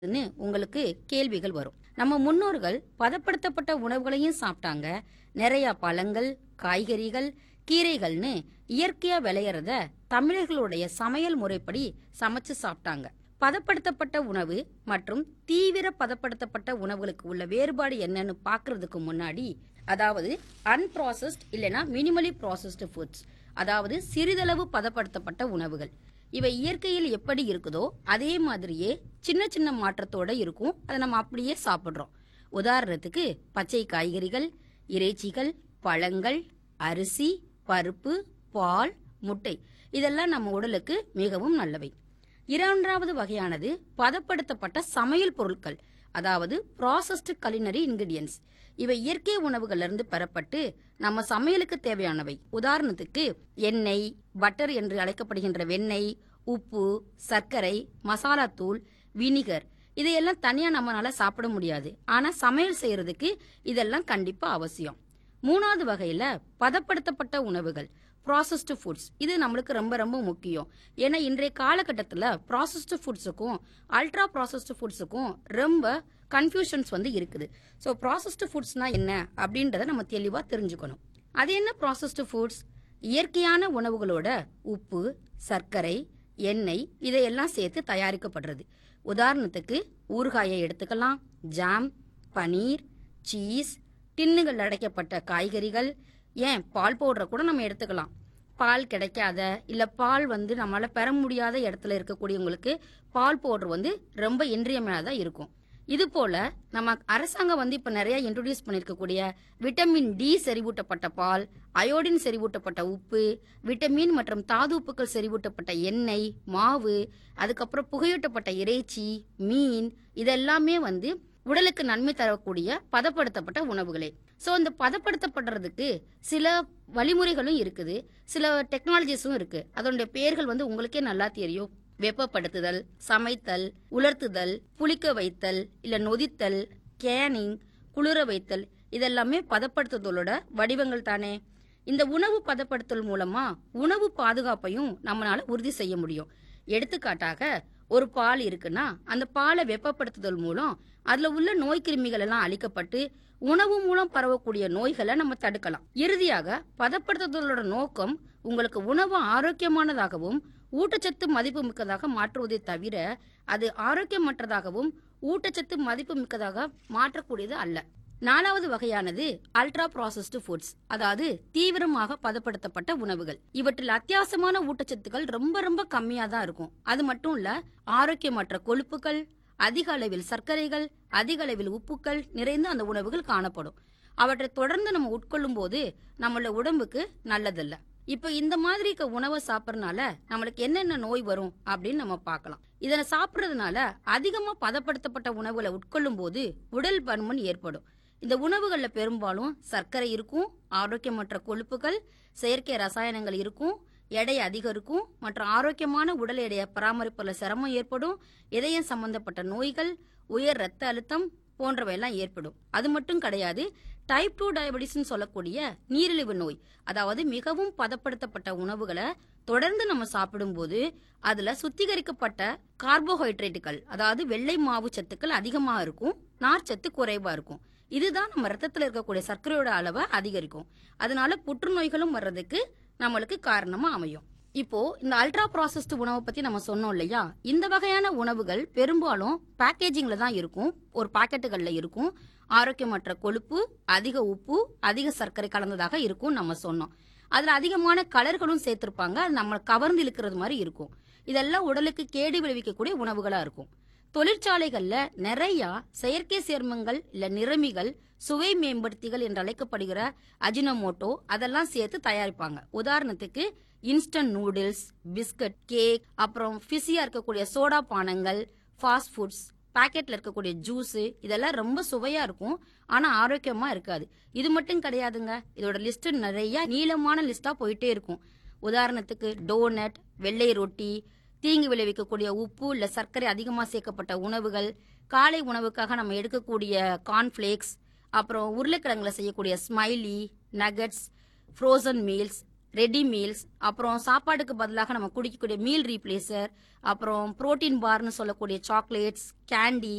ன்னு உங்களுக்கு கேள்விகள் வரும் நம்ம முன்னோர்கள் பதப்படுத்தப்பட்ட உணவுகளையும் சாப்பிட்டாங்க நிறைய பழங்கள் காய்கறிகள் கீரைகள்னு இயற்கையா விளையறத தமிழர்களுடைய சமையல் முறைப்படி சமைச்சு சாப்பிட்டாங்க பதப்படுத்தப்பட்ட உணவு மற்றும் தீவிர பதப்படுத்தப்பட்ட உணவுகளுக்கு உள்ள வேறுபாடு என்னன்னு பார்க்கிறதுக்கு முன்னாடி அதாவது அன்ப்ராசஸ்ட் இல்லைன்னா மினிமலி ப்ராசஸ்டு ஃபுட்ஸ் அதாவது சிறிதளவு பதப்படுத்தப்பட்ட உணவுகள் இவை இயற்கையில் எப்படி இருக்குதோ அதே மாதிரியே சின்ன சின்ன மாற்றத்தோட இருக்கும் அதை நம்ம அப்படியே சாப்பிடுறோம் உதாரணத்துக்கு பச்சை காய்கறிகள் இறைச்சிகள் பழங்கள் அரிசி பருப்பு பால் முட்டை இதெல்லாம் நம்ம உடலுக்கு மிகவும் நல்லவை இரண்டாவது வகையானது பதப்படுத்தப்பட்ட சமையல் பொருட்கள் அதாவது ப்ராசஸ்டு culinary ingredients இவை இயற்கை உணவுகள்ல இருந்து பெறப்பட்டு நம்ம சமையலுக்கு தேவையானவை உதாரணத்துக்கு எண்ணெய் பட்டர் என்று அழைக்கப்படுகின்ற வெண்ணெய் உப்பு சர்க்கரை மசாலாத்தூள் வினிகர் இதையெல்லாம் தனியா நம்மளால சாப்பிட முடியாது ஆனா சமையல் செய்யறதுக்கு இதெல்லாம் கண்டிப்பா அவசியம் மூணாவது வகையில பதப்படுத்தப்பட்ட உணவுகள் ப்ராசஸ்டு ஃபுட்ஸ் இது நம்மளுக்கு ரொம்ப ரொம்ப முக்கியம் ஏன்னா இன்றைய காலகட்டத்தில் ப்ராசஸ்டு ஃபுட்ஸுக்கும் அல்ட்ரா ப்ராசஸ்டு ஃபுட்ஸுக்கும் ரொம்ப கன்ஃபியூஷன்ஸ் வந்து இருக்குது ஸோ ப்ராசஸ்டு ஃபுட்ஸ்னா என்ன அப்படின்றத நம்ம தெளிவாக தெரிஞ்சுக்கணும் அது என்ன ப்ராசஸ்டு ஃபுட்ஸ் இயற்கையான உணவுகளோட உப்பு சர்க்கரை எண்ணெய் இதையெல்லாம் சேர்த்து தயாரிக்கப்படுறது உதாரணத்துக்கு ஊறுகாயை எடுத்துக்கலாம் ஜாம் பனீர் சீஸ் டின்னுகள் அடைக்கப்பட்ட காய்கறிகள் ஏன் பால் பவுடரை கூட நம்ம எடுத்துக்கலாம் பால் கிடைக்காத இல்ல பால் வந்து நம்மளால பெற முடியாத இடத்துல இருக்கக்கூடியவங்களுக்கு பால் பவுடர் வந்து ரொம்ப இன்றியமையாதா இருக்கும் இது போல நம்ம அரசாங்கம் வந்து இப்ப நிறைய இன்ட்ரோடியூஸ் பண்ணிருக்கக்கூடிய விட்டமின் டி செறிவூட்டப்பட்ட பால் அயோடின் செறிவூட்டப்பட்ட உப்பு விட்டமின் மற்றும் தாது உப்புக்கள் செறிவூட்டப்பட்ட எண்ணெய் மாவு அதுக்கப்புறம் புகையூட்டப்பட்ட இறைச்சி மீன் இதெல்லாமே வந்து உடலுக்கு நன்மை தரக்கூடிய பதப்படுத்தப்பட்ட உணவுகளே ஸோ இந்த பதப்படுத்தப்படுறதுக்கு சில வழிமுறைகளும் இருக்குது சில டெக்னாலஜிஸும் இருக்கு அதனுடைய பெயர்கள் வந்து உங்களுக்கே நல்லா தெரியும் வெப்பப்படுத்துதல் சமைத்தல் உலர்த்துதல் புளிக்க வைத்தல் இல்ல நொதித்தல் கேனிங் குளிர வைத்தல் இதெல்லாமே பதப்படுத்துதலோட வடிவங்கள் தானே இந்த உணவு பதப்படுத்தல் மூலமா உணவு பாதுகாப்பையும் நம்மளால உறுதி செய்ய முடியும் எடுத்துக்காட்டாக ஒரு பால் இருக்குன்னா அந்த பாலை வெப்பப்படுத்துதல் மூலம் அதுல உள்ள நோய் கிருமிகள் எல்லாம் அழிக்கப்பட்டு உணவு மூலம் பரவக்கூடிய நோய்களை நம்ம தடுக்கலாம் இறுதியாக பதப்படுத்துதலோட நோக்கம் உங்களுக்கு உணவு ஆரோக்கியமானதாகவும் ஊட்டச்சத்து மதிப்பு மிக்கதாக மாற்றுவதை தவிர அது ஆரோக்கியமற்றதாகவும் ஊட்டச்சத்து மதிப்பு மிக்கதாக மாற்றக்கூடியது அல்ல நாலாவது வகையானது அல்ட்ரா ப்ராசஸ்டு ஃபுட்ஸ் அதாவது தீவிரமாக பதப்படுத்தப்பட்ட உணவுகள் இவற்றில் அத்தியாவசியமான ஊட்டச்சத்துக்கள் ரொம்ப ரொம்ப கம்மியா தான் இருக்கும் அது மட்டும் இல்ல ஆரோக்கியமற்ற கொழுப்புகள் அதிக அளவில் சர்க்கரைகள் அதிக அளவில் உப்புக்கள் நிறைந்த அந்த உணவுகள் காணப்படும் அவற்றை தொடர்ந்து நம்ம உட்கொள்ளும் போது நம்மளோட உடம்புக்கு நல்லதில்ல இப்ப இந்த மாதிரி இருக்க உணவை சாப்பிடறதுனால நம்மளுக்கு என்னென்ன நோய் வரும் அப்படின்னு நம்ம பார்க்கலாம் இதனை சாப்பிடுறதுனால அதிகமா பதப்படுத்தப்பட்ட உணவுகளை உட்கொள்ளும் போது உடல் பருமன் ஏற்படும் இந்த உணவுகள்ல பெரும்பாலும் சர்க்கரை இருக்கும் ஆரோக்கியமற்ற கொழுப்புகள் செயற்கை ரசாயனங்கள் இருக்கும் எடை அதிகம் இருக்கும் மற்றும் ஆரோக்கியமான உடல் எடையை பராமரிப்பதில் சிரமம் ஏற்படும் இதயம் சம்பந்தப்பட்ட நோய்கள் உயர் ரத்த அழுத்தம் போன்றவையெல்லாம் ஏற்படும் அது மட்டும் கிடையாது டைப் டூ டயபெட்டிஸ்னு சொல்லக்கூடிய நீரிழிவு நோய் அதாவது மிகவும் பதப்படுத்தப்பட்ட உணவுகளை தொடர்ந்து நம்ம சாப்பிடும்போது அதுல சுத்திகரிக்கப்பட்ட கார்போஹைட்ரேட்டுகள் அதாவது வெள்ளை மாவு சத்துக்கள் அதிகமா இருக்கும் நார்ச்சத்து குறைவா இருக்கும் இதுதான் நம்ம ரத்தத்துல இருக்கக்கூடிய சர்க்கரையோட அளவை அதிகரிக்கும் அதனால புற்றுநோய்களும் வர்றதுக்கு நம்மளுக்கு காரணமா அமையும் இப்போ இந்த அல்ட்ரா ப்ராசஸ்டு உணவை பத்தி நம்ம சொன்னோம் இல்லையா இந்த வகையான உணவுகள் பெரும்பாலும் பேக்கேஜிங்ல தான் இருக்கும் ஒரு பாக்கெட்டுகள்ல இருக்கும் ஆரோக்கியமற்ற கொழுப்பு அதிக உப்பு அதிக சர்க்கரை கலந்ததாக இருக்கும் நம்ம சொன்னோம் அதுல அதிகமான கலர்களும் சேர்த்திருப்பாங்க அது நம்ம கவர்ந்து இழுக்கிறது மாதிரி இருக்கும் இதெல்லாம் உடலுக்கு கேடு விளைவிக்கக்கூடிய உணவுகளா இருக்கும் தொழிற்சாலைகள்ல நிறைய செயற்கை சேர்மங்கள் இல்ல நிறமிகள் சுவை மேம்படுத்திகள் என்று அழைக்கப்படுகிற அஜினமோட்டோ அதெல்லாம் சேர்த்து தயாரிப்பாங்க உதாரணத்துக்கு இன்ஸ்டன்ட் நூடுல்ஸ் பிஸ்கட் கேக் அப்புறம் ஃபிஸியா இருக்கக்கூடிய சோடா பானங்கள் ஃபாஸ்ட் ஃபுட்ஸ் பாக்கெட்ல இருக்கக்கூடிய ஜூஸ் இதெல்லாம் ரொம்ப சுவையா இருக்கும் ஆனா ஆரோக்கியமா இருக்காது இது மட்டும் கிடையாதுங்க இதோட லிஸ்ட் நிறைய நீளமான லிஸ்டா போயிட்டே இருக்கும் உதாரணத்துக்கு டோனட் வெள்ளை ரொட்டி தீங்கு விளைவிக்கக்கூடிய உப்பு இல்ல சர்க்கரை அதிகமா சேர்க்கப்பட்ட உணவுகள் காலை உணவுக்காக நம்ம எடுக்கக்கூடிய கார்ன்ஃபிளேக்ஸ் அப்புறம் உருளைக்கிழங்குல செய்யக்கூடிய smiley nuggets frozen meals ready meals அப்புறம் சாப்பாடுக்கு பதிலாக நம்ம குடிக்கக்கூடிய மீல் ரீப்ளேசர் அப்புறம் புரோட்டீன் பார்னு சொல்லக்கூடிய சாக்லேட்ஸ் கேண்டி